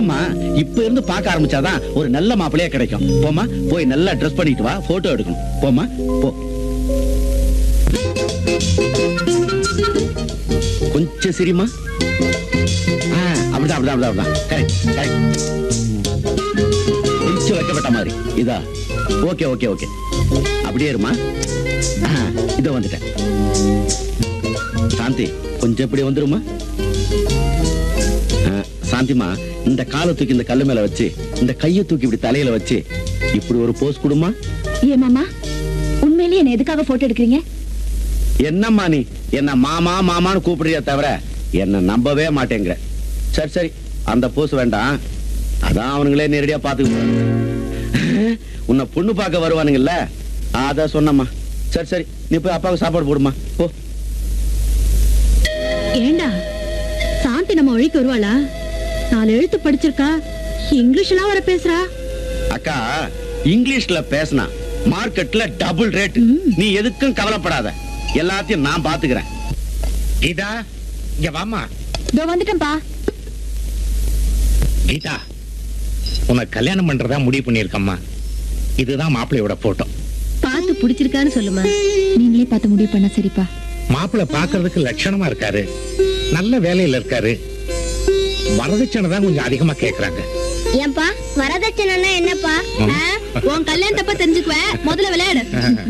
இல்லம்மா இப்ப இருந்து பார்க்க ஆரம்பிச்சாதான் ஒரு நல்ல மாப்பிள்ளையா கிடைக்கும் போமா போய் நல்லா ட்ரெஸ் பண்ணிட்டு வா போட்டோ எடுக்கணும் போமா போ கொஞ்சம் சிரிமா ஆ, அப்படிதான் அப்படிதான் அப்படிதான் அப்படிதான் கரெக்ட் கரெக்ட் கொஞ்சம் வைக்கப்பட்ட மாதிரி இதா ஓகே ஓகே ஓகே அப்படியே இருமா ஆ, இதோ வந்துட்டேன் சாந்தி கொஞ்சம் இப்படி வந்துருமா ஆ, சாந்திமா இந்த காலை தூக்கி இந்த கல்லு மேல வச்சு இந்த கையை தூக்கி இப்படி தலையில வச்சு இப்படி ஒரு போஸ் கொடுமா ஏ மாமா உண்மையிலேயே என்ன எதுக்காக போட்டோ எடுக்கிறீங்க என்னம்மா நீ என்ன மாமா மாமான்னு கூப்பிடுறியா தவிர என்ன நம்பவே மாட்டேங்கிற சரி சரி அந்த போஸ் வேண்டாம் அதான் அவனுங்களே நேரடியா பாத்துக்க உன்னை பொண்ணு பார்க்க வருவானுங்கல்ல அத சொன்னம்மா சரி சரி நீ போய் அப்பாவுக்கு சாப்பாடு போடுமா போ ஏண்டா சாந்தி நம்ம வழிக்கு வருவாளா நாலு எழுத்து படிச்சிருக்கா இங்கிலீஷ் எல்லாம் வர பேசுறா அக்கா இங்கிலீஷ்ல பேசினா மார்க்கெட்ல டபுள் ரேட் நீ எதுக்கும் கவலைப்படாத எல்லாத்தையும் நான் பாத்துக்கிறேன் கீதா இங்க வாமா இதோ வந்துட்டேன்பா கீதா உனக்கு கல்யாணம் பண்றதா முடிவு பண்ணிருக்கம்மா இதுதான் மாப்பிள்ளையோட போட்டோ பார்த்து பிடிச்சிருக்கான்னு சொல்லுமா நீங்களே பார்த்து முடிவு பண்ண சரிப்பா மாப்பிள்ளை பார்க்கிறதுக்கு லட்சணமா இருக்காரு நல்ல வேலையில இருக்காரு வரதட்சணை தான் கொஞ்சம் அதிகமா கேக்குறாங்க ஏன்பா வரதட்சணைன்னா என்னப்பா உன் கல்யாணத்தப்ப தெரிஞ்சுக்குவேன் முதல்ல விளையாடு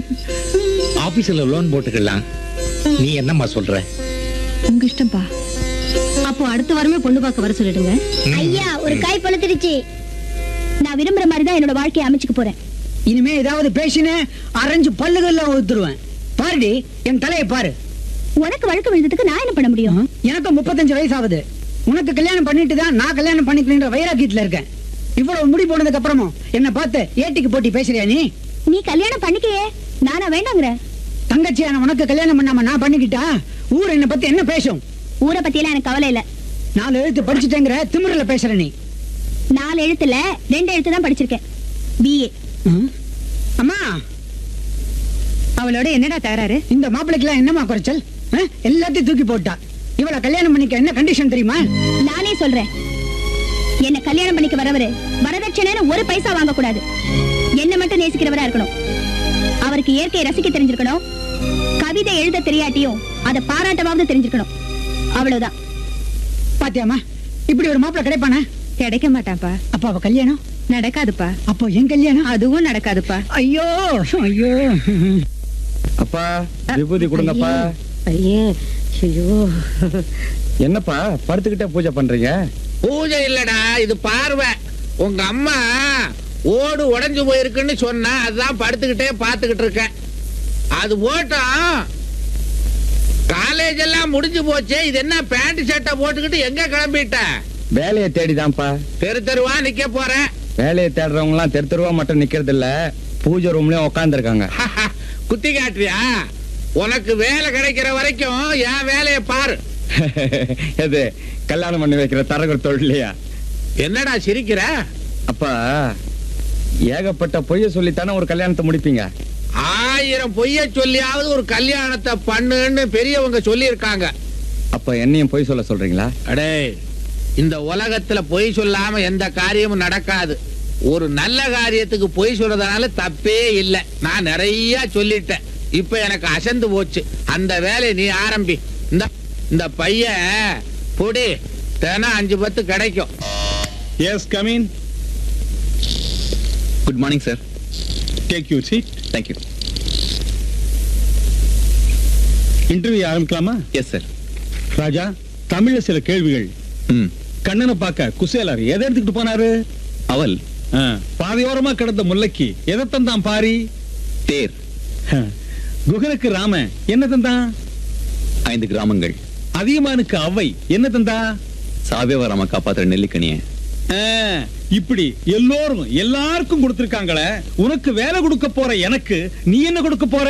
ஆபீஸ்ல லோன் போட்டுக்கலாம் நீ என்னம்மா சொல்ற உங்க இஷ்டம்ப்பா அப்போ அடுத்த வாரமே பொண்ணு பார்க்க வர சொல்லிடுங்க ஐயா ஒரு காய் பழுத்துருச்சு நான் விரும்புற மாதிரி தான் என்னோட வாழ்க்கையை அமைச்சுக்க போறேன் இனிமே ஏதாவது பேசினே அரைஞ்சு பல்லுகள்ல ஊத்துருவேன் பாருடி என் தலையை பாரு உனக்கு வழக்கு விழுந்ததுக்கு நான் என்ன பண்ண முடியும் எனக்கு முப்பத்தஞ்சு வயசு ஆகுது உனக்கு கல்யாணம் பண்ணிட்டு தான் நான் கல்யாணம் பண்ணிக்கணுன்ற வைராக்கியத்துல இருக்கேன் இவ்வளவு முடி போனதுக்கு அப்புறமும் என்ன பார்த்து ஏட்டிக்கு போட்டி பேசுறியா நீ நீ கல்யாணம் பண்ணிக்கையே நானா வேண்டாங்கிறேன் தங்கச்சியான உனக்கு கல்யாணம் பண்ணாம நான் பண்ணிக்கிட்டா ஊர் என்ன பத்தி என்ன பேசும் ஊரை பத்தி எல்லாம் எனக்கு கவலை இல்ல நாலு எழுத்து படிச்சுட்டேங்கிற திமிரல பேசுற நீ நாலு எழுத்துல ரெண்டு எழுத்து தான் படிச்சிருக்கேன் பிஏ ம்? அம்மா அவளோட என்னடா தகராறு இந்த மாப்பிள்ளைக்கெல்லாம் என்னம்மா குறைச்சல் ஆ? எல்லாத்தையும் தூக்கி போட்டா இவளை கல்யாணம் பண்ணிக்க என்ன கண்டிஷன் தெரியுமா நானே சொல்றேன் என்ன கல்யாணம் பண்ணிக்க வரவரு வரதட்சணைன்னு ஒரு பைசா வாங்க கூடாது என்ன மட்டும் நேசிக்கிறவரா இருக்கணும் அவருக்கு இயற்கையை ரசிக்க தெரிஞ்சிருக்கணும் கவிதை எழுத தெரியாட்டியும் அதை பாராட்டவாவது தெரிஞ்சிருக்கணும் அவ்வளவுதான் பாத்தியாமா இப்படி ஒரு மாப்பிள்ளை கிடைப்பானே கிடைக்க மாட்டாப்பா அப்ப அவ கல்யாணம் நடக்காதுப்பா அப்போ என் கல்யாணம் அதுவும் நடக்காதுப்பா ஐயோ ஐயோ அப்பா விபூதி கொடுங்கப்பா ஐயே ஐயோ என்னப்பா படுத்துக்கிட்டே பூஜை பண்றீங்க பூஜை இல்லடா இது பார்வை உங்க அம்மா ஓடு உடைஞ்சு போயிருக்குன்னு சொன்னா அதுதான் படுத்துக்கிட்டே பாத்துக்கிட்டு இருக்கேன் அது போட்டோம் காலேஜ் எல்லாம் முடிஞ்சு போச்சே இது என்ன பேண்ட் ஷர்ட்டை போட்டுக்கிட்டு எங்க கிளம்பிட்ட வேலையை தேடிதான்ப்பா தெரு தெருவா நிக்க போறேன் வேலையை தேடுறவங்க எல்லாம் தெரு தெருவா மட்டும் நிக்கிறது இல்ல பூஜை ரூம்லயும் உட்காந்துருக்காங்க குத்தி காட்டுறியா உனக்கு வேலை கிடைக்கிற வரைக்கும் என் வேலையை பாரு எது கல்யாணம் பண்ணி வைக்கிற தரகர் தொழிலையா என்னடா சிரிக்கிற அப்பா ஏகப்பட்ட பொய்ய சொல்லித்தானே ஒரு கல்யாணத்தை முடிப்பீங்க ஆயிரம் பொய்ய சொல்லியாவது ஒரு கல்யாணத்தை பண்ணுன்னு பெரியவங்க சொல்லியிருக்காங்க அப்ப என்னையும் பொய் சொல்ல சொல்றீங்களா அடே இந்த உலகத்துல பொய் சொல்லாம எந்த காரியமும் நடக்காது ஒரு நல்ல காரியத்துக்கு பொய் சொல்றதுனால தப்பே இல்லை நான் நிறைய சொல்லிட்டேன் இப்ப எனக்கு அசந்து போச்சு அந்த வேலையை நீ ஆரம்பி இந்த இந்த பையன் பொடி தினம் அஞ்சு பத்து கிடைக்கும் yes come in good morning sir take you seat thank you interview ஆரம்பிக்கலாமா எஸ் சார் ராஜா தமிழ்ல சில கேள்விகள் ம் கண்ணனை பார்க்க குசேலர் எதை எடுத்துக்கிட்டு போனாரு அவல் ஆ, பாதையோரமா கிடந்த முல்லைக்கு எதை தந்தான் பாரி தேர் ஹ, குகனுக்கு ராம என்ன தந்தான் ஐந்து கிராமங்கள் அதியமானுக்கு அவ்வை என்ன தந்தா சாவியவராம காப்பாத்துற நெல்லிக்கனிய ஆ, இப்படி எல்லோரும் எல்லாருக்கும் கொடுத்திருக்காங்களே உனக்கு வேலை கொடுக்க போற எனக்கு நீ என்ன கொடுக்க போற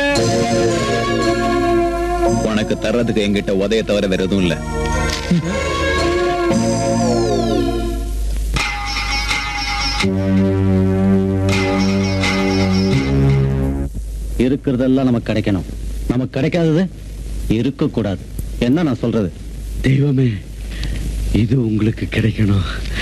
உனக்கு தர்றதுக்கு எங்கிட்ட உதய தவிர வேற எதுவும் இல்ல இருக்கிறதெல்லாம் நமக்கு கிடைக்கணும் நமக்கு கிடைக்காதது இருக்க கூடாது என்ன நான் சொல்றது தெய்வமே இது உங்களுக்கு கிடைக்கணும்